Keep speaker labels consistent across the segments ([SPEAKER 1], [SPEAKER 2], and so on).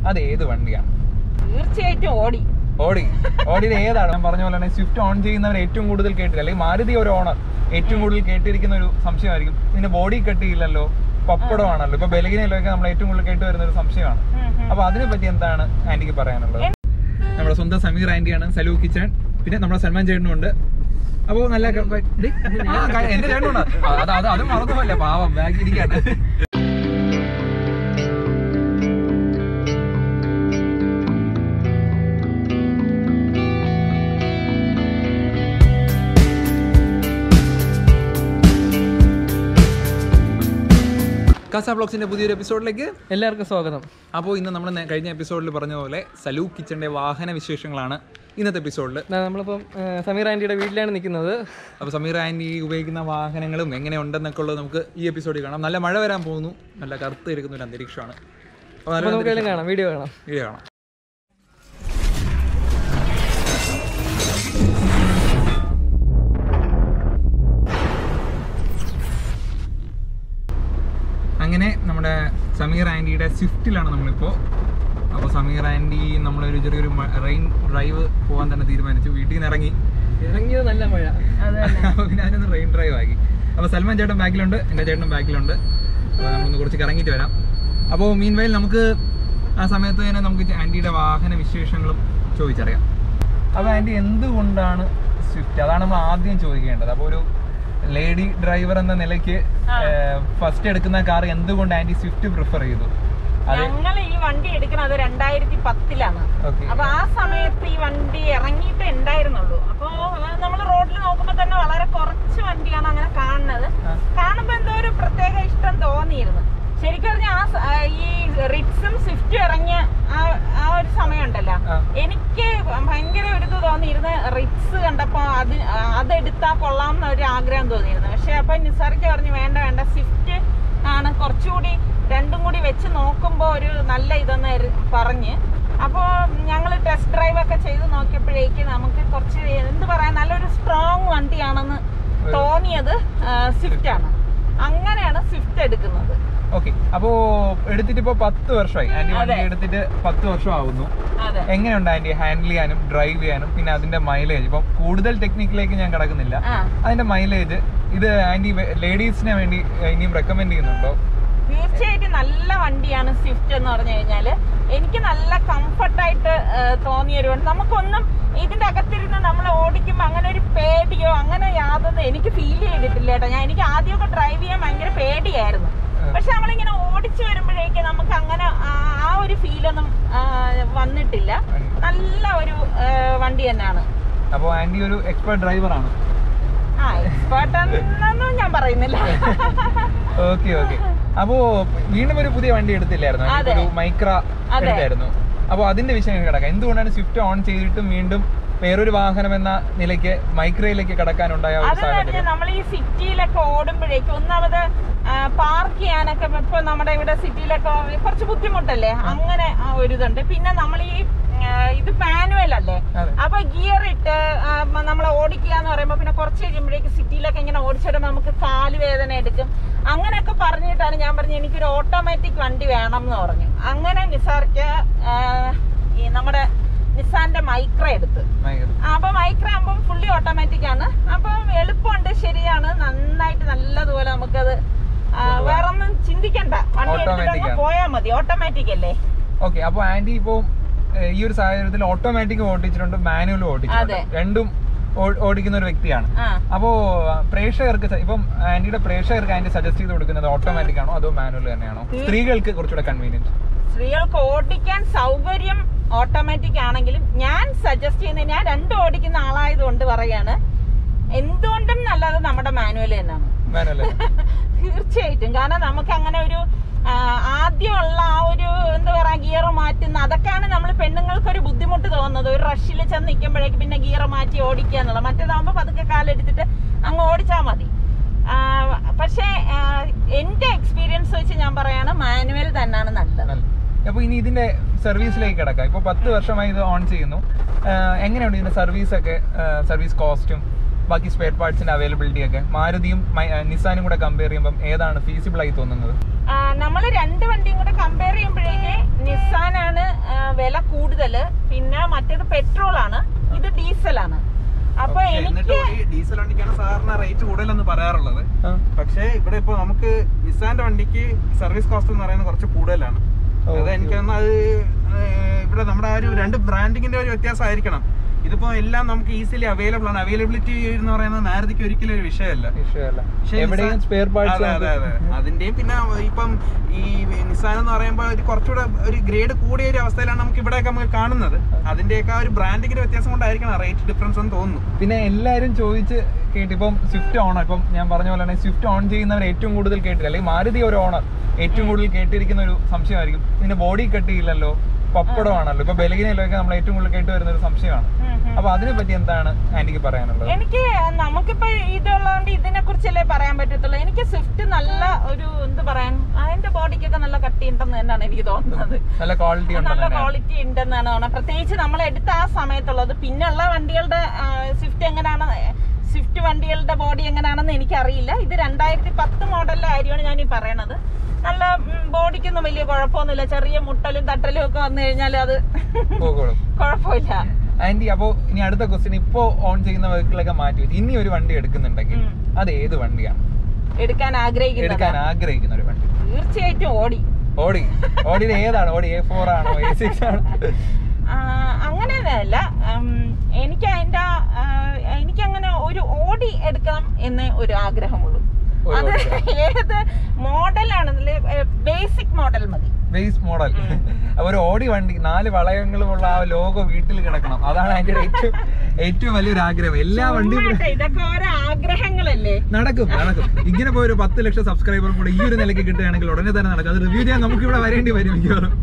[SPEAKER 1] അത് ഏത് വണ്ടിയാണ്
[SPEAKER 2] തീർച്ചയായിട്ടും ഓടി
[SPEAKER 1] ഓടി ഓടിയുടെ ഏതാണ് ഞാൻ പറഞ്ഞ പോലെ തന്നെ സ്വിഫ്റ്റ് ഓൺ ചെയ്യുന്നവർ ഏറ്റവും കൂടുതൽ കേട്ടില്ല അല്ലെങ്കിൽ മാരുതി ഒരു ഓണർ ഏറ്റവും കൂടുതൽ കേട്ടിരിക്കുന്ന ഒരു സംശയമായിരിക്കും ഇതിന്റെ ബോഡി കെട്ടിയില്ലല്ലോ പപ്പടമാണല്ലോ ഇപ്പൊ ബലഗിനയിലൊക്കെ നമ്മൾ ഏറ്റവും കൂടുതൽ കേട്ട് വരുന്ന ഒരു സംശയമാണ് അപ്പൊ അതിനെ പറ്റി എന്താണ് ആന്റിക്ക് പറയാനുള്ളത് നമ്മുടെ സ്വന്തം സമീർ ആന്റിയാണ് സലൂ കിച്ചൺ പിന്നെ നമ്മുടെ സൽമാൻ ചേട്ടനും ഉണ്ട് അപ്പോ നല്ല ക- ഡേ, ആ, ക- എന്റെ ചേട്ടനുണ്ട് അത് അത് അത് മറന്നുപോലെ പാവം ബാഗ് ഇരിക്കാണ് കാസ ബ്ലോഗ്സിന്റെ പുതിയൊരു എപ്പിസോഡിലേക്ക്
[SPEAKER 3] എല്ലാവർക്കും സ്വാഗതം
[SPEAKER 1] അപ്പോൾ ഇന്ന് നമ്മൾ കഴിഞ്ഞ എപ്പിസോഡിൽ പറഞ്ഞ പോലെ സലൂ കിച്ചന്റെ വാഹന വിശേഷങ്ങളാണ് ഇന്നത്തെ എപ്പിസോഡിൽ
[SPEAKER 3] ദാ നമ്മളിപ്പം ആ, സമീർ ആൻറ്റിയുടെ വീട്ടിലാണ് നിൽക്കുന്നത്
[SPEAKER 1] അപ്പോൾ സമീർ ആൻറ്റി ഉപയോഗിക്കുന്ന വാഹനങ്ങളും എങ്ങനെ ഉണ്ടെന്നൊക്കെ ഉള്ളത് നമുക്ക് ഈ എപ്പിസോഡിൽ കാണാം നല്ല മഴ വരാൻ പോകുന്നു നല്ല കറുത്ത് ഇരിക്കുന്ന ഒരു അന്തരീക്ഷമാണ് അപ്പോൾ
[SPEAKER 3] അപ്പോൾ
[SPEAKER 1] നല്ല
[SPEAKER 3] നമുക്ക് എല്ലാം കാണാം വീഡിയോ കാണാം
[SPEAKER 1] വീഡിയോ കാണാം അങ്ങനെ നമ്മുടെ സമീർ ആൻറ്റിയുടെ സ്വിഫ്റ്റിലാണ് നമ്മളിപ്പോൾ അപ്പോൾ സമീർ ആൻറ്റി നമ്മളൊരു ചെറിയൊരു റെയിൻ ഡ്രൈവ് പോകാൻ തന്നെ തീരുമാനിച്ചു വീട്ടിൽ നിന്ന് ഇറങ്ങി
[SPEAKER 3] ഇറങ്ങിയത് നല്ല മഴ
[SPEAKER 1] അപ്പോൾ പിന്നെ അതിനൊന്ന് റെയിൻ ഡ്രൈവ് ആക്കി അപ്പോൾ സൽമാൻ ചേട്ടൻ ബാക്കിലുണ്ട് എൻ്റെ ചേട്ടനും ബാക്കിലുണ്ട് അപ്പോൾ നമ്മളൊന്ന് കുറച്ച് കറങ്ങിയിട്ട് വരാം അപ്പോൾ മീൻ വയൽ നമുക്ക് ആ സമയത്ത് തന്നെ നമുക്ക് ആൻറ്റിയുടെ വാഹന വിശേഷങ്ങളും ചോദിച്ചറിയാം അപ്പോൾ ആൻറ്റി എന്തുകൊണ്ടാണ് സ്വിഫ്റ്റ് അതാണ് നമ്മൾ ആദ്യം ചോദിക്കേണ്ടത് അപ്പോൾ ഒരു ലേഡി ഡ്രൈവർ എന്ന നിലയ്ക്ക് ഫസ്റ്റ് എടുക്കുന്ന കാർ എന്തുകൊണ്ട് ആൻറ്റി സ്വിഫ്റ്റ് പ്രിഫർ ചെയ്തു അത്
[SPEAKER 2] ഞങ്ങൾ ഈ വണ്ടി എടുക്കുന്നത് രണ്ടായിരത്തി പത്തിലാണ്
[SPEAKER 1] ഓക്കെ
[SPEAKER 2] അപ്പൊ ആ സമയത്ത് ഈ വണ്ടി ഇറങ്ങിയിട്ടേ ഉണ്ടായിരുന്നുള്ളൂ അപ്പൊ നമ്മൾ റോഡിൽ നോക്കുമ്പോ തന്നെ വളരെ കുറച്ച് വണ്ടിയാണ് അങ്ങനെ കാണുന്നത്
[SPEAKER 1] ആ.
[SPEAKER 2] കാണുമ്പോ എന്തോ ഒരു പ്രത്യേക ഇഷ്ടം തോന്നിയിരുന്നു ശരിക്കും പറഞ്ഞാൽ ആ സ- ആ ഈ റിറ്റ്സും സ്വിഫ്റ്റും ഇറങ്ങിയ ആ ആ ഒരു സമയം ഉണ്ടല്ലോ
[SPEAKER 1] ആ.
[SPEAKER 2] എനിക്ക് ഭയങ്കര ഒരു ഇത് തോന്നിയിരുന്നു റിറ്റ്സ് കണ്ടപ്പോ അത് അതെടുത്താ കൊള്ളാം എന്നൊരു ആഗ്രഹം തോന്നിയിരുന്നു പക്ഷെ അപ്പൊ നിസാർക്ക് പറഞ്ഞു വേണ്ട വേണ്ട സ്വിഫ്റ്റ് ആണ് കുറച്ചുകൂടി രണ്ടും കൂടി വെച്ച് നോക്കുമ്പോൾ ഒരു നല്ല ഇതെന്ന് എരു- പറഞ്ഞ് അപ്പോൾ ഞങ്ങൾ ടെസ്റ്റ് ഡ്രൈവ് ഒക്കെ ചെയ്ത് നോക്കിയപ്പോഴേക്ക് നമുക്ക് കുറച്ച് എന്ത് പറയാൻ നല്ലൊരു സ്ട്രോങ് വണ്ടിയാണെന്ന് തോന്നിയത് സ്വിഫ്റ്റ് ആണ് അങ്ങനെയാണ് സ്വിഫ്റ്റ് എടുക്കുന്നത്
[SPEAKER 1] ഓക്കെ അപ്പോ എടുത്തിട്ട് ഇപ്പൊ പത്ത് വർഷമായി ആന്റി വണ്ടി
[SPEAKER 2] അതെ.
[SPEAKER 1] എടുത്തിട്ട് പത്ത് വർഷം ആവുന്നു
[SPEAKER 2] അതെ
[SPEAKER 1] എങ്ങനെയുണ്ട് ആന്റി ഹാൻഡിൽ ചെയ്യാനും ഡ്രൈവ് ചെയ്യാനും പിന്നെ അതിന്റെ മൈലേജ് ഇപ്പൊ കൂടുതൽ ടെക്നിക്കിലേക്ക് ഞാൻ കിടക്കുന്നില്ല
[SPEAKER 2] ആ
[SPEAKER 1] അതിന്റെ മൈലേജ് ഇത് ആന്റി ലേഡീസിനെ വേണ്ടി ഇനിയും റെക്കമെൻഡ് ചെയ്യുന്നുണ്ടോ
[SPEAKER 2] തീർച്ചയായിട്ടും നല്ല വണ്ടിയാണ് സ്വിഫ്റ്റ് എന്ന് പറഞ്ഞു കഴിഞ്ഞാല് എനിക്ക് നല്ല കംഫർട്ടായിട്ട് തോന്നിയ ഒരു വണ്ടി നമുക്കൊന്നും ഇതിന്റെ അകത്തിരുന്ന് നമ്മൾ ഓടിക്കുമ്പോൾ അങ്ങനെ ഒരു പേടിയോ അങ്ങനെ യാതൊന്നും എനിക്ക് ഫീൽ ചെയ്തിട്ടില്ല കേട്ടോ ഞാൻ എനിക്ക് ആദ്യമൊക്കെ ഡ്രൈവ് ചെയ്യാൻ ഭയങ്കര പേടിയായിരുന്നു പക്ഷെ നമ്മളിങ്ങനെ ഓടിച്ചു വരുമ്പോഴേക്ക് നമുക്ക് അങ്ങനെ ആ- ആ ഒരു ഫീലൊന്നും വന്നിട്ടില്ല നല്ല ഒരു ആ, വണ്ടി തന്നെയാണ്
[SPEAKER 1] അപ്പോൾ ആന്റി ഒരു എക്സ്പെർട്ട് ഡ്രൈവർ ആണ്
[SPEAKER 2] ആ എക്സ്പേർട്ട് എന്നൊന്നും ഞാൻ പറയുന്നില്ല
[SPEAKER 1] ഓക്കെ ഓക്കെ അപ്പോ വീണ്ടും ഒരു പുതിയ വണ്ടി എടുത്തില്ലായിരുന്നു
[SPEAKER 2] അതെ.
[SPEAKER 1] ഒരു മൈക്ര
[SPEAKER 2] അതെ.
[SPEAKER 1] എടുത്തായിരുന്നു അപ്പോൾ അതിന്റെ വിഷയം കിടക്കാം എന്തുകൊണ്ടാണ് സ്വിഫ്റ്റ് ഓൺ ചെയ്തിട്ടും വീണ്ടും വേറൊരു വാഹനം എന്ന നിലയ്ക്ക് മൈക്രയിലേക്ക് കടക്കാനുണ്ടായ ഒരു
[SPEAKER 2] അതെന്ന്
[SPEAKER 1] സാഹചര്യം
[SPEAKER 2] പറഞ്ഞാൽ നമ്മൾ ഈ സിറ്റിയിലൊക്കെ ഓടുമ്പോഴേക്കും ഒന്നാമത് പാർക്ക് ചെയ്യാനൊക്കെ ഇപ്പൊ നമ്മുടെ ഇവിടെ സിറ്റിയിലൊക്കെ കുറച്ച് ബുദ്ധിമുട്ടല്ലേ അങ്ങനെ ആ ഒരു ഇതുണ്ട് പിന്നെ നമ്മൾ ഈ ആ, ഇത് മാനുവൽ അല്ലേ
[SPEAKER 1] അതെ.
[SPEAKER 2] അപ്പൊ ഗിയർ ഇട്ട് നമ്മൾ ഓടിക്കുക എന്ന് പറയുമ്പോൾ പിന്നെ കുറച്ച് കഴിയുമ്പോഴേക്ക് സിറ്റിയിലൊക്കെ ഇങ്ങനെ ഓടിച്ചിടുമ്പോൾ നമുക്ക് കാല് വേദന എടുക്കും അങ്ങനെയൊക്കെ പറഞ്ഞിട്ടാണ് ഞാൻ പറഞ്ഞു എനിക്കൊരു ഓട്ടോമാറ്റിക് വണ്ടി വേണം എന്ന് പറഞ്ഞു അങ്ങനെ നിസാർക്ക് ആ, ഈ നമ്മുടെ നിസാന്റെ മൈക്ര എടുത്ത്
[SPEAKER 1] മൈക്ര
[SPEAKER 2] അപ്പൊ മൈക്ര ആകുമ്പോൾ ഫുള്ളി ഓട്ടോമാറ്റിക് ആണ് അപ്പം എളുപ്പമുണ്ട് ശരിയാണ് നന്നായിട്ട് നല്ലതുപോലെ നമുക്കത് ആ, വേറെ ഒന്നും ചിന്തിക്കണ്ട വണ്ടി
[SPEAKER 1] Automatic
[SPEAKER 2] എടുത്തിട്ട്
[SPEAKER 1] ആണ്.
[SPEAKER 2] പോയാൽ മതി ഓട്ടോമാറ്റിക് അല്ലേ
[SPEAKER 1] ഓക്കെ അപ്പൊ ആന്റി ഇപ്പോ ഏഹ്, ഈ ഒരു സാഹചര്യത്തിൽ ഓട്ടോമാറ്റിക് ഓടിച്ചിട്ടുണ്ട് മാനുവലും ഓടിച്ചിട്ടുണ്ട്
[SPEAKER 2] അതെ.
[SPEAKER 1] രണ്ടും ഓ- ഓടിക്കുന്ന ഒരു വ്യക്തിയാണ്
[SPEAKER 2] ആ
[SPEAKER 1] അപ്പോ പ്രേക്ഷകർക്ക് സ- ഇപ്പം ആന്റിയുടെ പ്രേക്ഷകർക്ക് ആന്റി സജസ്റ്റ് ചെയ്ത് കൊടുക്കുന്നത് ഓട്ടോമാറ്റിക് ആണോ അതോ മാനുവൽ തന്നെയാണോ സ്ത്രീകൾക്ക് കുറച്ചുകൂടെ കൺവീനിയൻറ്റ്
[SPEAKER 2] സ്ത്രീകൾക്ക് ഓടിക്കാൻ സൗകര്യം ഓട്ടോമാറ്റിക് ആണെങ്കിലും ഞാൻ സജസ്റ്റ് ചെയ്യുന്നത് ഞാൻ രണ്ടും ഓടിക്കുന്ന ആളായതുകൊണ്ട് പറയാണ് എന്തുകൊണ്ടും നല്ലത് നമ്മുടെ മാനുവൽ തന്നെയാണ്
[SPEAKER 1] മാനുവൽ
[SPEAKER 2] തീർച്ചയായിട്ടും കാരണം നമുക്ക് അങ്ങനെ ഒരു ആ, ആദ്യമുള്ള ആ ഒരു എന്താ പറയാ ഗിയർ മാറ്റുന്ന അതൊക്കെയാണ് നമ്മൾ പെണ്ണുങ്ങൾക്ക് ഒരു ബുദ്ധിമുട്ട് തോന്നുന്നത് ഒരു റഷിൽ ചെന്ന് നിൽക്കുമ്പോഴേക്ക് പിന്നെ ഗിയർ മാറ്റി ഓടിക്കുക എന്നുള്ളത് മറ്റേതാകുമ്പോൾ പതുക്കെ കാലെടുത്തിട്ട് അങ്ങ് ഓടിച്ചാൽ മതി ആ, പക്ഷേ ആ, എൻ്റെ എക്സ്പീരിയൻസ് വെച്ച് ഞാൻ പറയാണ് മാനുവൽ തന്നെയാണ് നല്ലത്
[SPEAKER 1] അപ്പൊ ഇനി ഇതിന്റെ സർവീസിലേക്ക് കിടക്കാം ഇപ്പൊ പത്ത് വർഷമായി ഇത് ഓൺ ചെയ്യുന്നു ആഹ് എങ്ങനെയുണ്ട് ഇതിന്റെ സർവീസ് ഒക്കെ സർവീസ് കോസ്റ്റും ബാക്കി സ്പെയർ പാർട്സിന്റെ അവൈലബിലിറ്റി ഒക്കെ മാരുതിയും മൈ- ആഹ് നിസാനും കൂടെ കമ്പയർ ചെയ്യുമ്പോൾ ഏതാണ് ഫീസിബിൾ ആയി തോന്നുന്നത്
[SPEAKER 2] നമ്മൾ രണ്ട് വണ്ടിയും കൂടെ കമ്പയർ ചെയ്യുമ്പോഴേക്ക് നിസാനാണ് വില കൂടുതല് പിന്നെ മറ്റേത് പെട്രോൾ ആണ് ഇത് ഡീസലാണ് അപ്പൊ
[SPEAKER 4] എന്നിട്ട്
[SPEAKER 2] എനിക്ക്
[SPEAKER 4] ഈ ഡീസൽ വണ്ടിക്കാണ് സാധാരണ റേറ്റ് കൂടുതലെന്ന് പറയാറുള്ളത്
[SPEAKER 1] ആ.
[SPEAKER 4] പക്ഷേ ഇവിടെ ഇപ്പൊ നമുക്ക് നിസാന്റെ വണ്ടിക്ക് സർവീസ് കോസ്റ്റ് എന്ന് പറയുന്നത് കുറച്ച് കൂടുതലാണ് അത്
[SPEAKER 1] Okay.
[SPEAKER 4] എനിക്ക് തോന്നുന്നു അത് ഏർ ഇവിടെ നമ്മുടെ ആ ഒരു രണ്ട് ബ്രാൻഡിങ്ങിന്റെ ഒരു വ്യത്യാസമായിരിക്കണം ഇതിപ്പോ എല്ലാം നമുക്ക് ഈസിലി അവൈലബിൾ ആണ് അവൈലബിലിറ്റി എന്ന് പറയുന്നത് മാരുതിക്ക് ഒരിക്കലും ഒരു വിഷയമല്ല
[SPEAKER 1] വിഷയമല്ല
[SPEAKER 4] പക്ഷേ
[SPEAKER 1] എവിടെയും
[SPEAKER 4] നിസാൻ-
[SPEAKER 1] സ്പെയർ
[SPEAKER 4] അതെ
[SPEAKER 1] പാർട്സ്
[SPEAKER 4] അതെ അതെ അതിന്റെയും പിന്നെ ഇപ്പം ഈ നിസാൻ എന്ന് പറയുമ്പോൾ ഒരു കുറച്ചുകൂടെ ഒരു ഗ്രേഡ് കൂടിയ ഒരു അവസ്ഥയിലാണ് നമുക്ക് ഇവിടെയൊക്കെ നമുക്ക് കാണുന്നത് അതിന്റെയൊക്കെ ആ ഒരു ബ്രാൻഡിങ്ങിന്റെ വ്യത്യാസം കൊണ്ടായിരിക്കണം റേറ്റ് ഡിഫറൻസ് എന്ന് തോന്നുന്നു
[SPEAKER 1] പിന്നെ എല്ലാരും ചോദിച്ച് കേട്ട് ഇപ്പം സ്വിഫ്റ്റ് ഓൺ ഇപ്പം ഞാൻ പറഞ്ഞ പോലെ തന്നെ സ്വിഫ്റ്റ് ഓൺ ചെയ്യുന്നവർ ഏറ്റവും കൂടുതൽ കേട്ടില്ല അല്ലെങ്കിൽ മാരുതി ഒരു ഓണർ ഏറ്റവും കൂടുതൽ കേട്ടിരിക്കുന്ന ഒരു സംശയമായിരിക്കും ഇതിന്റെ ബോഡി കട്ടിയില്ലല്ലോ പപ്പടമാണല്ലോ ഇപ്പൊ ബലഗിനയിലൊക്കെ നമ്മൾ ഏറ്റവും കൂടുതൽ കേട്ട് വരുന്ന ഒരു സംശയമാണ്
[SPEAKER 2] ഉം ഉം.
[SPEAKER 1] അപ്പൊ അതിനെ പറ്റി എന്താണ് ആന്റിക്ക് പറയാനുള്ളത്
[SPEAKER 2] എനിക്ക് നമുക്കിപ്പോ ഇതുള്ളതുകൊണ്ട് ഇതിനെ കുറിച്ചല്ലേ പറയാൻ പറ്റത്തുള്ളൂ എനിക്ക് സ്വിഫ്റ്റ് നല്ല ഒരു എന്ത് പറയാൻ അതിന്റെ ബോഡിക്കൊക്കെ നല്ല കട്ടി ഉണ്ടെന്ന് തന്നെയാണ് എനിക്ക് തോന്നുന്നത്
[SPEAKER 1] നല്ല ക്വാളിറ്റി
[SPEAKER 2] നല്ല
[SPEAKER 1] ഉണ്ടെന്ന്
[SPEAKER 2] ക്വാളിറ്റി ഉണ്ടെന്നാണ് തോന്നുന്നത് പ്രത്യേകിച്ച് നമ്മൾ എടുത്ത ആ സമയത്തുള്ളത് പിന്നെയുള്ള വണ്ടികളുടെ സ്വിഫ്റ്റ് എങ്ങനെയാണ് സ്വിഫ്റ്റ് വണ്ടികളുടെ ബോഡി എങ്ങനെയാണെന്ന് എനിക്കറിയില്ല ഇത് രണ്ടായിരത്തി പത്ത് മോഡലിലെ കാര്യമാണ് ഞാൻ ഈ പറയണത് നല്ല ബോഡിക്കൊന്നും വലിയ കുഴപ്പമൊന്നുമില്ല ചെറിയ മുട്ടലും തട്ടലും ഒക്കെ വന്നു കഴിഞ്ഞാൽ അത്
[SPEAKER 1] പോകുള്ളൂ
[SPEAKER 2] കുഴപ്പമില്ല
[SPEAKER 1] ആന്റി അപ്പോ ഇനി അടുത്ത ക്വസ്റ്റ്യൻ ഇപ്പോ ഓൺ ചെയ്യുന്ന വെഹിക്കിളൊക്കെ മാറ്റി വെച്ച് ഇനി ഒരു വണ്ടി എടുക്കുന്നുണ്ടെങ്കിൽ
[SPEAKER 2] ഉം.
[SPEAKER 1] അത് ഏത് വണ്ടിയാണ്
[SPEAKER 2] എടുക്കാൻ ആഗ്രഹിക്കുന്നത്
[SPEAKER 1] എടുക്കാൻ ആഗ്രഹിക്കുന്ന ഒരു വണ്ടി
[SPEAKER 2] തീർച്ചയായിട്ടും ഓടി
[SPEAKER 1] ഓടി ഓടിയുടെ ഏതാണ് ഓടി എ ഫോർ ആണോ എ സിക്സ് ആണോ
[SPEAKER 2] ആ, അങ്ങനെയൊന്നുമല്ല ഉം, എനിക്ക് അതിന്റെ ആ, എനിക്കങ്ങനെ ഒരു ഓടി എടുക്കണം എന്നേ ഒരു ആഗ്രഹമുള്ളൂ
[SPEAKER 1] ഒരു
[SPEAKER 2] അത്
[SPEAKER 1] ഓടി
[SPEAKER 2] ഏത് മോഡലാണെന്നില്ല ബേസിക് മോഡൽ മതി
[SPEAKER 1] ബേസ് മോഡൽ അപ്പൊ ഒരു ഓടി വണ്ടി നാല് വളയങ്ങളുമുള്ള ആ ലോഗോ വീട്ടിൽ കിടക്കണം അതാണ് അതിന്റെ ഏറ്റവും ഏറ്റവും വലിയൊരു ആഗ്രഹം എല്ലാ വണ്ടിയും
[SPEAKER 2] ചുമ്മാ ഇതൊക്കെ ഓരോ ആഗ്രഹങ്ങളല്ലേ
[SPEAKER 1] നടക്കും നടക്കും ഇങ്ങനെ പോയി ഒരു പത്ത് ലക്ഷം സബ്സ്ക്രൈബറും കൂടെ ഈ ഒരു നിലയ്ക്ക് കിട്ടുകയാണെങ്കിൽ ഉടനെ തന്നെ നടക്കും അത് റിവ്യൂ ചെയ്യാൻ നമുക്ക് ഇവിടെ വരേണ്ടി വരും മിക്കവാറും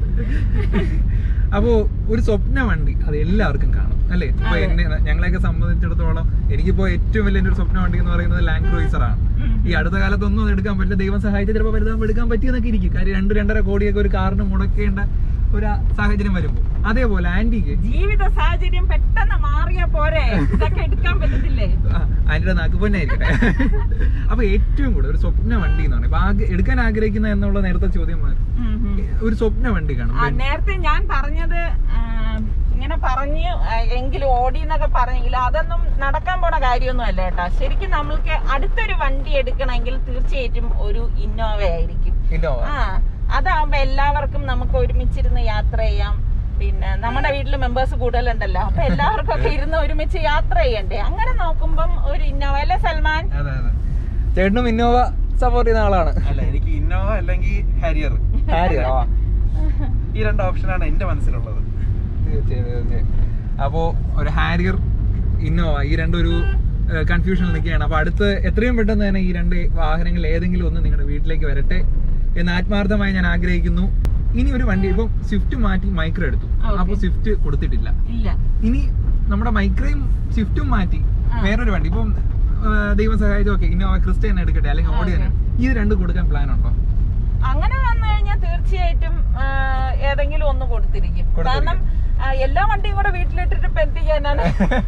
[SPEAKER 1] അപ്പോ ഒരു സ്വപ്ന വണ്ടി അത് എല്ലാവർക്കും കാണും അല്ലേ ഇപ്പൊ എന്നെ ഞങ്ങളെയൊക്കെ സംബന്ധിച്ചിടത്തോളം എനിക്കിപ്പോ ഏറ്റവും വലിയ എൻ്റെ ഒരു സ്വപ്ന വണ്ടി എന്ന് പറയുന്നത് ലാൻഡ് ക്രൂയിസർ ആണ് ഈ അടുത്ത കാലത്തൊന്നും അത് എടുക്കാൻ പറ്റില്ല ദൈവം സഹായിച്ച ചിലപ്പോൾ വലുതാകുമ്പോൾ എടുക്കാൻ പറ്റിയെന്നൊക്കെ ഇരിക്കും കാര്യം രണ്ട് രണ്ടര കോടിയൊക്കെ ഒരു കാറിന് മുടക്കേണ്ട ഒരു സാഹചര്യം വരുമ്പോൾ അതേപോലെ ആന്റിക്ക്
[SPEAKER 2] ജീവിത സാഹചര്യം പെട്ടെന്ന് മാറിയ പോരെ ഇതൊക്കെ എടുക്കാൻ പറ്റത്തില്ലേ
[SPEAKER 1] അതിന്റെ നാക്ക് പൊന്നായിരിക്കട്ടെ അപ്പൊ ഏറ്റവും കൂടുതൽ ഒരു സ്വപ്ന വണ്ടി എന്ന് പറയുമ്പോൾ ആഗ്ര- എടുക്കാൻ ആഗ്രഹിക്കുന്ന എന്നുള്ള നേരത്തെ ചോദ്യം മാറി
[SPEAKER 2] ഉം, ഉം.
[SPEAKER 1] ഒരു സ്വപ്ന വണ്ടി കാണും
[SPEAKER 2] ആ, നേരത്തെ ഞാൻ പറഞ്ഞത് ആ, ഇങ്ങനെ പറഞ്ഞു ആ, എങ്കിലും ഓടി എന്നൊക്കെ പറഞ്ഞെങ്കിലും അതൊന്നും നടക്കാൻ പോണ കാര്യമൊന്നും അല്ല കേട്ടാ ശരിക്കും നമ്മൾക്ക് അടുത്തൊരു വണ്ടി എടുക്കണമെങ്കിൽ തീർച്ചയായിട്ടും ഒരു ഇന്നോവ ആയിരിക്കും
[SPEAKER 1] ഇന്നോവ
[SPEAKER 2] ആ അതാവുമ്പോ എല്ലാവർക്കും നമുക്ക് ഒരുമിച്ചിരുന്ന് യാത്ര ചെയ്യാം പിന്നെ നമ്മുടെ വീട്ടിൽ മെമ്പേഴ്സ് കൂടുതലുണ്ടല്ലോ അപ്പൊ എല്ലാവർക്കും ഒക്കെ ഇരുന്ന് ഒരുമിച്ച് യാത്ര ചെയ്യണ്ടേ അങ്ങനെ നോക്കുമ്പം ഒരു ഇന്നോവ അല്ലേ സൽമാൻ
[SPEAKER 4] അതെ അതെ
[SPEAKER 1] ചേട്ടനും ഇന്നോവ സപ്പോർട്ട് ചെയ്യുന്ന ആളാണ്
[SPEAKER 4] അല്ല എനിക്ക് ഇന്നോവ അല്ലെങ്കിൽ ഹാരിയർ
[SPEAKER 1] ആര്യ? ആ,
[SPEAKER 4] ഈ രണ്ട് ഓപ്ഷനാണ് എന്റെ മനസ്സിലുള്ളത്
[SPEAKER 1] തീർച്ചയായും തീർച്ചയായും അപ്പോ ഒരു ഹാരിയർ ഇന്നോവ ഈ രണ്ടൊരു കൺഫ്യൂഷനിൽ നിൽക്കുകയാണ് അപ്പൊ അടുത്ത് എത്രയും പെട്ടെന്ന് തന്നെ ഈ രണ്ട് വാഹനങ്ങൾ ഏതെങ്കിലും ഒന്ന് നിങ്ങളുടെ വീട്ടിലേക്ക് വരട്ടെ എന്ന് ആത്മാർത്ഥമായി ഞാൻ ആഗ്രഹിക്കുന്നു ഇനി ഒരു വണ്ടി ഇപ്പം സ്വിഫ്റ്റ് മാറ്റി മൈക്രോ എടുത്തു
[SPEAKER 2] Okay.
[SPEAKER 1] അപ്പൊ സ്വിഫ്റ്റ് കൊടുത്തിട്ടില്ല
[SPEAKER 2] ഇല്ല
[SPEAKER 1] ഇനി നമ്മുടെ മൈക്രയും സ്വിഫ്റ്റും മാറ്റി
[SPEAKER 2] ആ.
[SPEAKER 1] വേറൊരു വണ്ടി ഇപ്പം ആ, ദൈവം സഹായിച്ചു ഓക്കെ ഇന്നോവ ക്രിസ്റ്റ തന്നെ എടുക്കട്ടെ അല്ലെങ്കിൽ ഓടി തന്നെ ഇത് രണ്ട് കൊടുക്കാൻ പ്ലാൻ ഉണ്ടോ
[SPEAKER 2] അങ്ങനെ വന്നു കഴിഞ്ഞാൽ തീർച്ചയായിട്ടും ആ, ഏതെങ്കിലും ഒന്ന് കൊടുത്തിരിക്കും
[SPEAKER 1] കൊടുത്തിരിക്കും.
[SPEAKER 2] കാരണം ആ, എല്ലാ വണ്ടിയും കൂടെ വീട്ടിലിട്ടിട്ട് ഇപ്പൊ എന്ത് ചെയ്യാനാണ്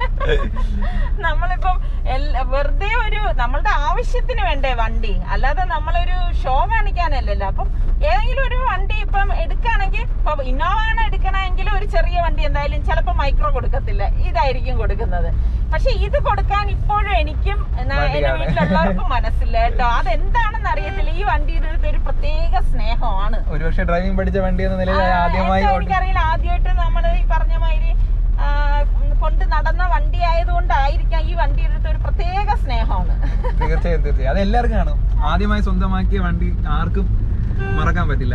[SPEAKER 2] നമ്മളിപ്പം എല്ല- വെറുതെ ഒരു നമ്മളുടെ ആവശ്യത്തിന് വേണ്ടേ വണ്ടി അല്ലാതെ നമ്മളൊരു ഷോ കാണിക്കാനല്ലല്ലോ അപ്പം ഏതെങ്കിലും ഒരു വണ്ടി ഇപ്പം എടുക്കുകയാണെങ്കിൽ ഇപ്പൊ ഇന്നോവ ആണ് എടുക്കണമെങ്കിൽ ഒരു ചെറിയ വണ്ടി എന്തായാലും ചിലപ്പോൾ മൈക്രോ കൊടുക്കത്തില്ല ഇതായിരിക്കും കൊടുക്കുന്നത് പക്ഷെ ഇത് കൊടുക്കാൻ ഇപ്പോഴും എനിക്കും എന്നാ, എന്റെ
[SPEAKER 1] മടിയാണ്.
[SPEAKER 2] വീട്ടിലുള്ളവർക്കും മനസ്സില്ല കേട്ടോ അതെന്താണെന്ന് അറിയത്തില്ല ഈ വണ്ടിയുടെ അടുത്ത് ഒരു പ്രത്യേക സ്നേഹമാണ്
[SPEAKER 1] ഒരുപക്ഷെ ഡ്രൈവിംഗ് പഠിച്ച വണ്ടി എന്ന നിലയിൽ
[SPEAKER 2] ആ,
[SPEAKER 1] ആദ്യമായി
[SPEAKER 2] എന്താ
[SPEAKER 1] ഓടി-
[SPEAKER 2] എനിക്കറിയില്ല ആദ്യമായിട്ട് നമ്മൾ ഈ പറഞ്ഞ മാതിരി ആ, കൊണ്ട് നടന്ന വണ്ടി ആയതുകൊണ്ടായിരിക്കാം ഈ വണ്ടിയുടെ അടുത്ത് ഒരു പ്രത്യേക സ്നേഹമാണ്
[SPEAKER 1] തീർച്ചയായും തീർച്ചയായും അത് എല്ലാവർക്കും കാണും ആദ്യമായി സ്വന്തമാക്കിയ വണ്ടി ആർക്കും മറക്കാൻ പറ്റില്ല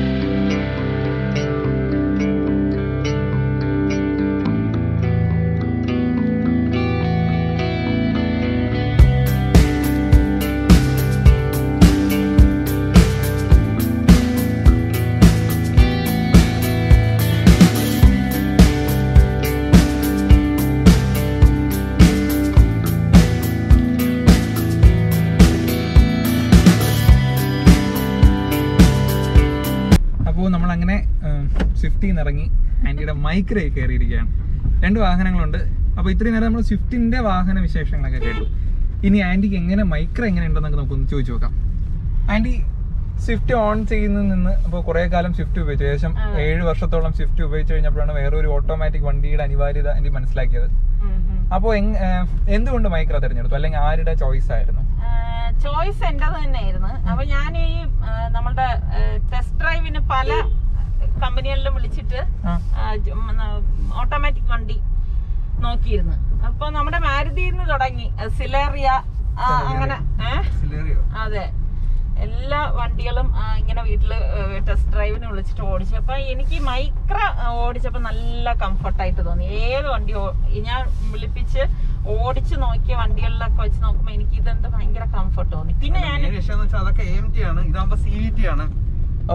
[SPEAKER 1] അപ്പോൾ നമ്മൾ അങ്ങനെ സ്വിഫ്റ്റിൽ നിന്ന് ഇറങ്ങി ആൻറ്റിയുടെ മൈക്രയിൽ കയറിയിരിക്കുകയാണ് രണ്ട് വാഹനങ്ങളുണ്ട് അപ്പോൾ ഇത്രയും നേരം നമ്മൾ സ്വിഫ്റ്റിന്റെ വാഹന വിശേഷങ്ങളൊക്കെ കേട്ടു ഇനി ആൻറ്റിക്ക് എങ്ങനെ മൈക്ര എങ്ങനെ ഉണ്ടെന്നൊക്കെ നമുക്കൊന്ന് ചോദിച്ചു നോക്കാം ആൻറ്റി സ്വിഫ്റ്റ് ഓൺ ചെയ്യുന്നതിൽ നിന്ന് ഇപ്പോൾ കുറെ കാലം സ്വിഫ്റ്റ് ഉപയോഗിച്ചു ഏകദേശം ഏഴ് വർഷത്തോളം സ്വിഫ്റ്റ് ഉപയോഗിച്ച് കഴിഞ്ഞപ്പോഴാണ് വേറൊരു ഓട്ടോമാറ്റിക് വണ്ടിയുടെ അനിവാര്യത എനിക്ക് മനസ്സിലാക്കിയത്
[SPEAKER 2] ഉം, ഉം.
[SPEAKER 1] അപ്പോൾ എന്തുകൊണ്ട് മൈക്ര തിരഞ്ഞെടുത്തു അല്ലെങ്കിൽ ആരുടെ ചോയ്സ് ആയിരുന്നു
[SPEAKER 2] ചോയ്സ് എന്റേത് തന്നെയായിരുന്നു അപ്പൊ ഞാൻ ഈ ആ, നമ്മളുടെ ടെസ്റ്റ് ഡ്രൈവിന് പല കമ്പനികളിലും വിളിച്ചിട്ട്
[SPEAKER 1] ആ.
[SPEAKER 2] ഓട്ടോമാറ്റിക് വണ്ടി നോക്കിയിരുന്നു അപ്പൊ നമ്മുടെ മാരുതിയിൽ നിന്ന് തുടങ്ങി സിലേറിയ ആ, അങ്ങനെ ഏഹ്
[SPEAKER 4] സിലേറിയോ
[SPEAKER 2] അതെ എല്ലാ വണ്ടികളും ആ, ഇങ്ങനെ വീട്ടില് ടെസ്റ്റ് ഡ്രൈവിന് വിളിച്ചിട്ട് ഓടിച്ചു അപ്പൊ എനിക്ക് മൈക്ര ഓടിച്ചപ്പോ നല്ല കംഫർട്ടായിട്ട് തോന്നി ഏത് വണ്ടി ഓ- ഞാൻ വിളിപ്പിച്ച് ഓടിച്ചു നോക്കിയ വണ്ടികളിലൊക്കെ വെച്ച് നോക്കുമ്പോ എനിക്ക് ഇതെന്ത് ഭയങ്കര കംഫർട്ട് തോന്നി പിന്നെ ഞാൻ
[SPEAKER 4] മെയിൻ വിഷയം എന്ന് വെച്ചാൽ അതൊക്കെ എം ടി ആണ് ഇതാകുമ്പോ സി വി ടി ആണ്
[SPEAKER 1] ഓ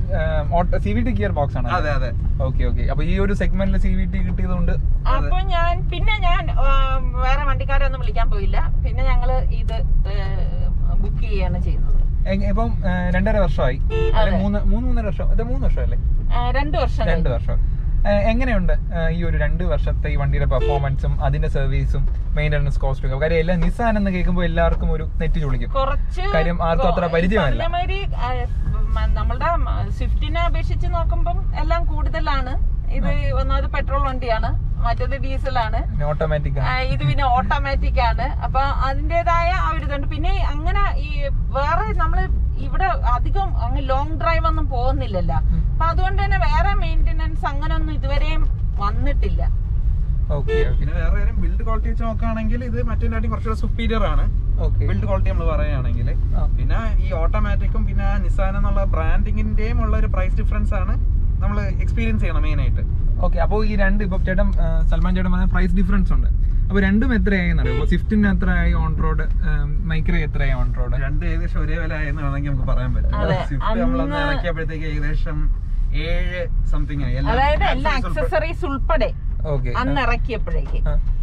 [SPEAKER 1] C V T gear box ആണ്
[SPEAKER 4] അതെ അതെ
[SPEAKER 1] ഓക്കെ ഓക്കെ അപ്പൊ ഈ ഒരു സെഗ്മെന്റിൽ സി വി ടി കിട്ടിയതുകൊണ്ട്
[SPEAKER 2] അപ്പൊ ഞാൻ പിന്നെ ഞാൻ ആ, വേറെ വണ്ടിക്കാരെ ഒന്നും വിളിക്കാൻ പോയില്ല പിന്നെ ഞങ്ങള് ഇത് ബുക്ക് ചെയ്യാണ് ചെയ്തത്
[SPEAKER 1] എങ്- ഇപ്പം ആ, രണ്ടര വർഷമായി അല്ലെ മൂന്ന് മൂന്ന് മൂന്നര വർഷം ഇത് മൂന്ന് വർഷമല്ലേ
[SPEAKER 2] ആ, രണ്ടു വർഷം
[SPEAKER 1] രണ്ട് വർഷം ആ, എങ്ങനെയുണ്ട് ആ, ഈ ഒരു രണ്ട് വർഷത്തെ ഈ വണ്ടിയുടെ പെർഫോമൻസും അതിന്റെ സർവീസും മെയിൻ്റനൻസ് കോസ്റ്റും ഒക്കെ കാര്യം എല്ലാം നിസാൻ എന്ന് കേൾക്കുമ്പോൾ എല്ലാവർക്കും ഒരു നെറ്റ് ചുളിക്കും
[SPEAKER 2] കുറച്ച്
[SPEAKER 1] കാര്യം ആർക്കും അത്ര പരിചയമല്ല.
[SPEAKER 2] പറഞ്ഞമാതിരി ആ, മ- നമ്മളുടെ മ- സ്വിഫ്റ്റിനെ അപേക്ഷിച്ച് നോക്കുമ്പം എല്ലാം കൂടുതലാണ് ഇത് ഒന്നാമത് പെട്രോൾ വണ്ടിയാണ് മറ്റേത് ഡീസലാണ്
[SPEAKER 1] ഓട്ടോമാറ്റിക്
[SPEAKER 2] ആ, ഇത് പിന്നെ ഓട്ടോമാറ്റിക് ആണ് അപ്പൊ അതിന്റേതായ ആ ഒരു ഇതുണ്ട് പിന്നെ അങ്ങനെ ഈ വേറെ നമ്മള് ഇവിടെ അധികം അങ്ങ് ലോങ് ഡ്രൈവ് ഒന്നും പോകുന്നില്ലല്ലോ അപ്പൊ അതുകൊണ്ട് തന്നെ വേറെ മെയിന്റനൻസ് അങ്ങനൊന്നും ഇതുവരെയും വന്നിട്ടില്ല
[SPEAKER 1] ഓക്കെ ഓക്കെ
[SPEAKER 4] പിന്നെ വേറെ കാര്യം ബിൽഡ് ക്വാളിറ്റി വെച്ച് നോക്കുകയാണെങ്കിൽ ഇത് മറ്റേ കുറച്ചുകൂടെ സുപ്പീരിയർ ആണ്
[SPEAKER 1] ഓക്കെ
[SPEAKER 4] ബിൽഡ് ക്വാളിറ്റി നമ്മൾ പറയുകയാണെങ്കിൽ പിന്നെ ഈ ഓട്ടോമാറ്റിക്കും പിന്നെ നിസാൻ എന്നുള്ള ബ്രാൻഡിങ്ങിന്റെയും ഉള്ള ഒരു പ്രൈസ് ഡിഫറൻസ് ആണ് നമ്മൾ എക്സ്പീരിയൻസ് ചെയ്യണം മെയിൻ ആയിട്ട്
[SPEAKER 1] ഓക്കെ അപ്പോൾ ഈ രണ്ട് ഇപ്പൊ ചേട്ടൻ ആ, സൽമാൻ ചേട്ടൻ പറഞ്ഞ പ്രൈസ് ഡിഫറൻസ് ഉണ്ട് അപ്പൊ രണ്ടും എത്രയായി എന്നറിയോ ഇപ്പൊ സ്വിഫ്റ്റിന് എത്രയായി ഓൺ റോഡ് മൈക്ര എത്രയായി ഓൺ റോഡ്
[SPEAKER 4] രണ്ട് ഏകദേശം ഒരേ വില ആയെന്ന് വേണമെങ്കിൽ നമുക്ക് പറയാൻ പറ്റും
[SPEAKER 2] അതെ,
[SPEAKER 4] സ്വിഫ്റ്റ് നമ്മളന്ന്
[SPEAKER 2] അന്ന്
[SPEAKER 4] ഇറക്കിയപ്പോഴത്തേക്ക് ഏകദേശം ഏഴ് സംതിങ് ആയി എല്ലാം
[SPEAKER 2] അതായത് എല്ലാ
[SPEAKER 4] accessories ഉൾപ്പെടെ.
[SPEAKER 2] അക്സസറീസ് ഉൾപ്പെടെ
[SPEAKER 1] ഓക്കെ
[SPEAKER 2] അന്ന് ഇറക്കിയപ്പോഴേക്ക്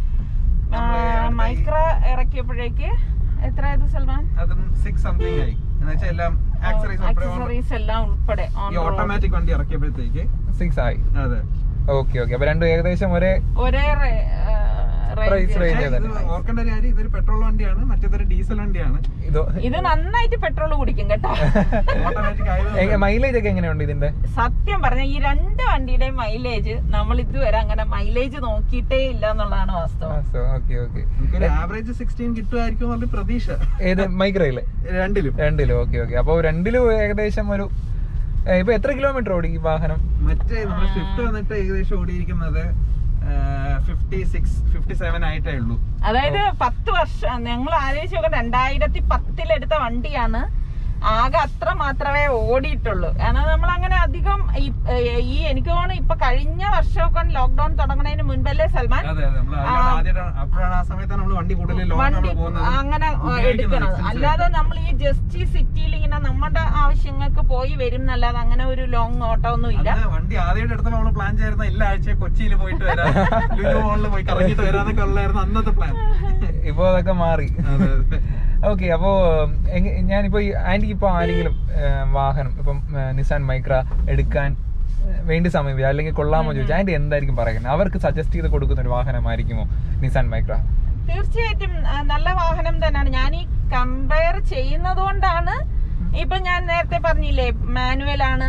[SPEAKER 4] നമ്മള്
[SPEAKER 2] മൈക്ര ഇറക്കിയപ്പോഴേക്ക് എത്രയായത് സൽമാൻ
[SPEAKER 4] അതും സിക്സ് സംതിങ് ആയി എന്ന് വെച്ചാൽ എല്ലാം ആക്സറീസ് ഉൾപ്പെടെ on-
[SPEAKER 2] അക്സസറീസ് എല്ലാം ഉൾപ്പെടെ on
[SPEAKER 4] ഈ
[SPEAKER 2] road.
[SPEAKER 4] ഓട്ടോമാറ്റിക് വണ്ടി ഇറക്കിയപ്പോഴത്തേക്ക്
[SPEAKER 1] സിക്സ് ആയി
[SPEAKER 4] അതെ
[SPEAKER 1] ഓക്കെ ഓക്കെ അപ്പൊ രണ്ടും ഏകദേശം ഒരേ
[SPEAKER 2] ഒരേ റേ- ആ, range.
[SPEAKER 1] Price range.
[SPEAKER 4] പക്ഷേ ഇത് ഓർക്കേണ്ട ഒരു കാര്യം ഇതൊരു പെട്രോൾ വണ്ടിയാണ് മറ്റേതൊരു ഡീസൽ വണ്ടിയാണ്
[SPEAKER 1] ഇതോ
[SPEAKER 2] ഇത് നന്നായിട്ട് പെട്രോൾ കുടിക്കും കേട്ടോ
[SPEAKER 4] ഓട്ടോമാറ്റിക് ആയതുകൊണ്ട്
[SPEAKER 1] മൈലേജ് ഒക്കെ എങ്ങനെയുണ്ട് ഇതിന്റെ
[SPEAKER 2] സത്യം പറഞ്ഞ ഈ രണ്ട് വണ്ടിയുടെയും മൈലേജ് നമ്മൾ ഇതുവരെ അങ്ങനെ മൈലേജ് നോക്കിയിട്ടേ ഇല്ല എന്നുള്ളതാണ് വാസ്തവം
[SPEAKER 1] ഓക്കെ ഓക്കെ
[SPEAKER 4] നമുക്കൊരു ആവറേജ് സിക്സ്റ്റീൻ കിട്ടുമായിരിക്കും എന്നുള്ള പ്രതീക്ഷ
[SPEAKER 1] ഏത് മൈക്രയില്
[SPEAKER 4] രണ്ടിലും
[SPEAKER 1] രണ്ടിലും ഓക്കെ ഓക്കെ അപ്പോൾ രണ്ടിലും ഏകദേശം ഒരു ഏ, ഇപ്പൊ എത്ര കിലോമീറ്റർ ഓടി ഈ വാഹനം
[SPEAKER 4] മറ്റേ നമ്മുടെ സ്വിഫ്റ്റ് വന്നിട്ട് ഏകദേശം ഓടിയിരിക്കുന്നത് ഫിഫ്റ്റി സിക്സ് ഫിഫ്റ്റി സെവൻ ആയിട്ടേ ഉള്ളൂ
[SPEAKER 2] അതായത് പത്ത് വർഷം ഞങ്ങൾ ആലോചിച്ച് നോക്കാം രണ്ടായിരത്തി പത്തിലെടുത്ത വണ്ടിയാണ് ആകെ അത്ര മാത്രമേ ഓടിയിട്ടുള്ളൂ കാരണം നമ്മൾ അങ്ങനെ അധികം ഈ- ഈ എനിക്ക് തോന്നുന്നു ഇപ്പൊ കഴിഞ്ഞ വർഷമൊക്കെ ലോക്ക്ഡൌൺ തുടങ്ങുന്നതിന് മുൻപല്ലേ സൽമാൻ
[SPEAKER 4] അതെ അതെ നമ്മൾ ആദ്യമായിട്ടാണ് അപ്പോഴാണ് ആ സമയത്താണ് നമ്മൾ വണ്ടി കൂടുതൽ ലോങ്
[SPEAKER 2] വണ്ടി
[SPEAKER 4] നമ്മൾ പോകുന്നത്
[SPEAKER 2] അങ്ങനെ
[SPEAKER 4] ഉപയോഗിക്കുന്നത്
[SPEAKER 2] എടുക്കണം
[SPEAKER 4] expensive
[SPEAKER 2] അല്ലാതെ നമ്മൾ ഈ ജസ്റ്റ് ഈ സിറ്റിയിൽ ഇങ്ങനെ നമ്മുടെ ആവശ്യങ്ങൾക്ക് പോയി വരും എന്നല്ലാതെ അങ്ങനെ ഒരു ലോങ് ഓട്ടമൊന്നും ഇല്ല
[SPEAKER 4] അന്ന് വണ്ടി ആദ്യമായിട്ട് എടുത്തപ്പോൾ നമ്മൾ പ്ലാൻ ചെയ്യുന്ന എല്ലാ ആഴ്ചയും കൊച്ചിയിൽ പോയിട്ട് വരാം ലുലു മോളിൽ പോയി കറങ്ങിയിട്ട് വരാന്നൊക്കെ ഉള്ളായിരുന്നു അന്നത്തെ പ്ലാൻ
[SPEAKER 1] ഇപ്പൊ അതൊക്കെ മാറി
[SPEAKER 4] അതെ അതെ
[SPEAKER 1] ഓക്കെ അപ്പോ എങ്ങ- ഞാനിപ്പോ ഈ ആന്റിക്ക് ഇപ്പൊ ആരെങ്കിലും ഏ, വാഹനം ഇപ്പം ഏ, നിസാൻ മൈക്ര എടുക്കാൻ ഏ, വേണ്ടി സമീപിച്ച അല്ലെങ്കിൽ കൊള്ളാമോ ചോദിച്ചാൽ ആന്റി എന്തായിരിക്കും പറയുന്നത് അവർക്ക് സജസ്റ്റ് ചെയ്ത് കൊടുക്കുന്ന ഒരു വാഹനമായിരിക്കുമോ നിസാൻ മൈക്ര
[SPEAKER 2] തീർച്ചയായിട്ടും ആ, നല്ല വാഹനം തന്നെയാണ് ഞാൻ ഈ കമ്പയർ ചെയ്യുന്നത് കൊണ്ടാണ് ഇപ്പൊ ഞാൻ നേരത്തെ പറഞ്ഞില്ലേ മാനുവൽ ആണ്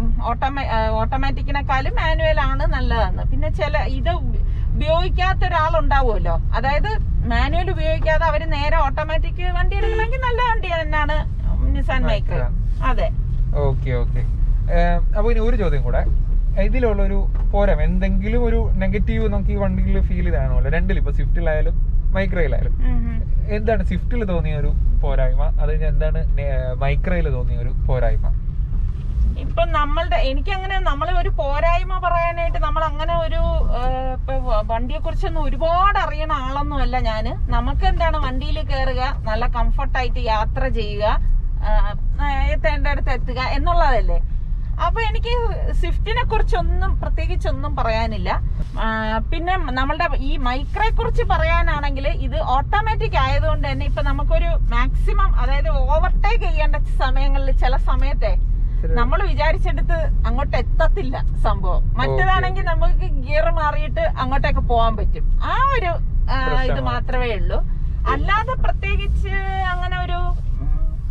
[SPEAKER 2] ഓട്ടോമാറ്റിക്കിനെക്കാളും മാനുവൽ ആണ് നല്ലതെന്ന് പിന്നെ ചില ഇത് ഉപയോഗിക്കാത്ത ഒരാളുണ്ടാവുമല്ലോ അതായത് മാനുവൽ ഉപയോഗിക്കാതെ അവര് നേരെ ഓട്ടോമാറ്റിക് വണ്ടി എടുക്കണമെങ്കിൽ നല്ല വണ്ടി തന്നെയാണ് നിസാൻ മൈക്ര അതെ
[SPEAKER 1] ഓക്കെ ഓക്കെ അപ്പൊ ഇനി ഒരു ചോദ്യം കൂടെ ഇതിലുള്ള ഒരു പോരാം എന്തെങ്കിലും ഒരു നെഗറ്റീവ് നമുക്ക് ഈ വണ്ടിയിൽ ഫീൽ ചെയ്താണല്ലോ രണ്ടിലും ഇപ്പൊ സ്വിഫ്റ്റിലായാലും മൈക്രയിലായാലും
[SPEAKER 2] ഉം ഉം.
[SPEAKER 1] എന്താണ് സ്വിഫ്റ്റിൽ തോന്നിയ ഒരു പോരായ്മ അത് കഴിഞ്ഞ് എന്താണ് മൈക്രയിൽ തോന്നിയ ഒരു പോരായ്മ
[SPEAKER 2] ഇപ്പൊ നമ്മളുടെ എനിക്കങ്ങനെ നമ്മളെ ഒരു പോരായ്മ പറയാനായിട്ട് നമ്മൾ അങ്ങനെ ഒരു വണ്ടിയെ കുറിച്ചൊന്നും ഒരുപാട് അറിയണ ആളൊന്നും അല്ല ഞാന് നമുക്ക് എന്താണ് വണ്ടിയിൽ കയറുക നല്ല കംഫർട്ടായിട്ട് യാത്ര ചെയ്യുക ആ, എത്തേണ്ടടുത്ത് എത്തുക എന്നുള്ളതല്ലേ അപ്പൊ എനിക്ക് സ്വിഫ്റ്റിനെ കുറിച്ചൊന്നും പ്രത്യേകിച്ചൊന്നും പറയാനില്ല ആ, പിന്നെ നമ്മളുടെ ഈ മൈക്രയെ കുറിച്ച് പറയാനാണെങ്കിൽ ഇത് ഓട്ടോമാറ്റിക് ആയതുകൊണ്ട് തന്നെ ഇപ്പൊ നമുക്കൊരു മാക്സിമം അതായത് ഓവർടേക്ക് ചെയ്യേണ്ട സമയങ്ങളിൽ ചില സമയത്തെ നമ്മൾ വിചാരിച്ചെടുത്ത് അങ്ങോട്ട് എത്തത്തില്ല സംഭവം മറ്റേതാണെങ്കിൽ നമുക്ക് ഗിയർ മാറിയിട്ട് അങ്ങോട്ടേക്ക് പോകാൻ പറ്റും ആ ഒരു ആ, ഇത് മാത്രമേ ഉള്ളൂ അല്ലാതെ പ്രത്യേകിച്ച് അങ്ങനെ ഒരു ഉം,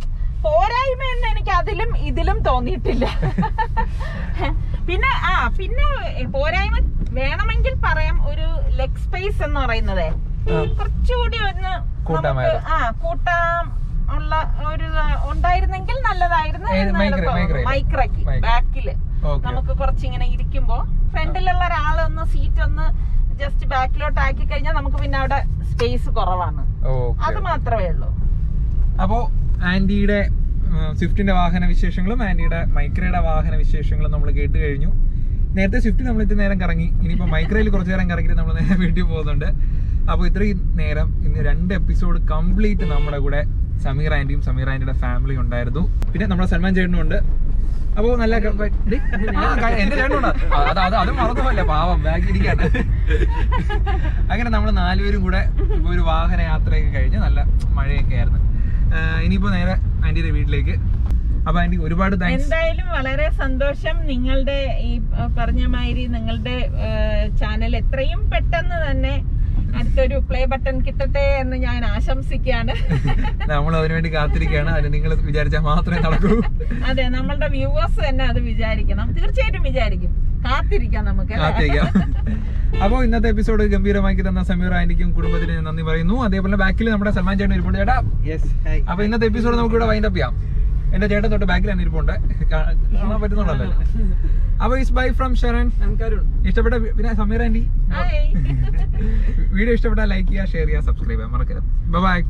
[SPEAKER 2] പോരായ്മ എന്ന് എനിക്ക് അതിലും ഇതിലും തോന്നിയിട്ടില്ല പിന്നെ ആ പിന്നെ പോരായ്മ വേണമെങ്കിൽ പറയാം ഒരു ലെഗ് സ്പേസ് എന്ന് പറയുന്നത്
[SPEAKER 1] ആ.
[SPEAKER 2] കുറച്ചുകൂടി ഒന്ന്
[SPEAKER 1] കൂട്ടാമായിരുന്നു.
[SPEAKER 2] നമുക്ക് ആ കൂട്ടാം ഉള്ള ഒരു ഉണ്ടായിരുന്നെങ്കിൽ നല്ലതായിരുന്നു
[SPEAKER 1] ഏത്
[SPEAKER 2] എന്നാണ്
[SPEAKER 1] മൈക്ര-
[SPEAKER 2] തോന്നുന്നത്.
[SPEAKER 1] മൈക്രയിൽ?
[SPEAKER 2] മൈക്രയ്ക്ക്
[SPEAKER 1] മൈക്ര.
[SPEAKER 2] ബാക്കില്
[SPEAKER 1] ഓക്കെ
[SPEAKER 2] നമുക്ക് കുറച്ചിങ്ങനെ ഇരിക്കുമ്പോ ഫ്രണ്ടിലുള്ള ഒരാളൊന്ന് സീറ്റ് ഒന്ന് ജസ്റ്റ് ബാക്കിലോട്ട് ആക്കി കഴിഞ്ഞാൽ നമുക്ക് പിന്നെ അവിടെ സ്പേസ് കുറവാണ് അത്
[SPEAKER 1] ഓക്കെ
[SPEAKER 2] മാത്രമേ ഉള്ളൂ
[SPEAKER 1] അപ്പോ ആന്റിയുടെ ഉം, സ്വിഫ്റ്റിന്റെ വാഹന വിശേഷങ്ങളും ആന്റിയുടെ മൈക്രയുടെ വാഹന വിശേഷങ്ങളും നമ്മൾ കേട്ട് കഴിഞ്ഞു നേരത്തെ സ്വിഫ്റ്റ് നമ്മൾ ഇത്തിരി നേരം കറങ്ങി ഇനിയിപ്പോ മൈക്രയിൽ കുറച്ചു നേരം കറങ്ങിയിട്ട് നമ്മൾ നേരെ വീട്ടിൽ പോകുന്നുണ്ട് അപ്പോൾ ഇത്രയും നേരം ഇന്ന് രണ്ട് എപ്പിസോഡ് കംപ്ലീറ്റ് നമ്മുടെ കൂടെ സമീർ ആന്റിയും സമീർ ആന്റിയുടെ ഫാമിലി ഉണ്ടായിരുന്നു പിന്നെ നമ്മുടെ സൽമാൻ ചേട്ടനും ഉണ്ട് അപ്പോൾ നല്ല ക- ഡി, ആ, ക- എന്റെ ചേട്ടനുണ്ട് അത് അത് അത് മറന്നുപോലെ പാവം ബാഗ് ഇരിക്കാണ് അങ്ങനെ നമ്മൾ നാലുപേരും കൂടെ ഇപ്പൊ ഒരു വാഹന യാത്രയൊക്കെ കഴിഞ്ഞ് നല്ല മഴയൊക്കെ ആയിരുന്നു ആഹ് ഇനിയിപ്പോ നേരെ ആന്റിയുടെ വീട്ടിലേക്ക് അപ്പൊ ആന്റി ഒരുപാട് താങ്ക്സ്
[SPEAKER 2] എന്തായാലും വളരെ സന്തോഷം നിങ്ങളുടെ ഈ അഹ്, പറഞ്ഞ മാതിരി നിങ്ങളുടെ ചാനൽ എത്രയും പെട്ടെന്ന് തന്നെ അടുത്തൊരു പ്ലേ ബട്ടൺ കിട്ടട്ടെ എന്ന് ഞാൻ ആശംസിക്കുകയാണ്
[SPEAKER 1] നമ്മൾ അതിനുവേണ്ടി കാത്തിരിക്കുകയാണ് അതിന് നിങ്ങൾ വിചാരിച്ചാൽ മാത്രമേ നടക്കൂ
[SPEAKER 2] അതെ നമ്മളുടെ വ്യൂവേഴ്സ് തന്നെ അത് വിചാരിക്കണം തീർച്ചയായിട്ടും വിചാരിക്കും കാത്തിരിക്കാം നമുക്ക് അല്ലേ?
[SPEAKER 1] കാത്തിരിക്കാം അപ്പോൾ ഇന്നത്തെ എപ്പിസോഡ് ഗംഭീരമാക്കി തന്ന സമീർ ആന്റിക്കും കുടുംബത്തിന് ഞാൻ നന്ദി പറയുന്നു അതേപോലെ ബാക്കിൽ നമ്മുടെ സൽമാൻ ചേട്ടൻ ഇരിപ്പുണ്ട് ചേട്ടാ
[SPEAKER 4] യെസ് ഹായ്
[SPEAKER 1] അപ്പൊ ഇന്നത്തെ എപ്പിസോഡ് നമുക്ക് ഇവിടെ വൈൻഡ് അപ്പ് ചെയ്യാം എന്റെ ചേട്ടൻ തൊട്ട് ബാക്കിൽ തന്നെ ഇരിപ്പുണ്ട് കാ- കാണാൻ പറ്റുന്നുണ്ടല്ലോ അപ്പൊ ഇസ് ബൈ ഫ്രം ശരൺ
[SPEAKER 3] നമുക്കാരും
[SPEAKER 1] ഇഷ്ടപ്പെട്ട വി- പിന്നെ സമീർ ആന്റി
[SPEAKER 2] ഹായ്
[SPEAKER 1] വീഡിയോ ഇഷ്ടപ്പെട്ടാൽ ലൈക്ക് ചെയ്യുക ഷെയർ ചെയ്യുക സബ്സ്ക്രൈബ് ചെയ്യുക മറക്കരുത് ബൈ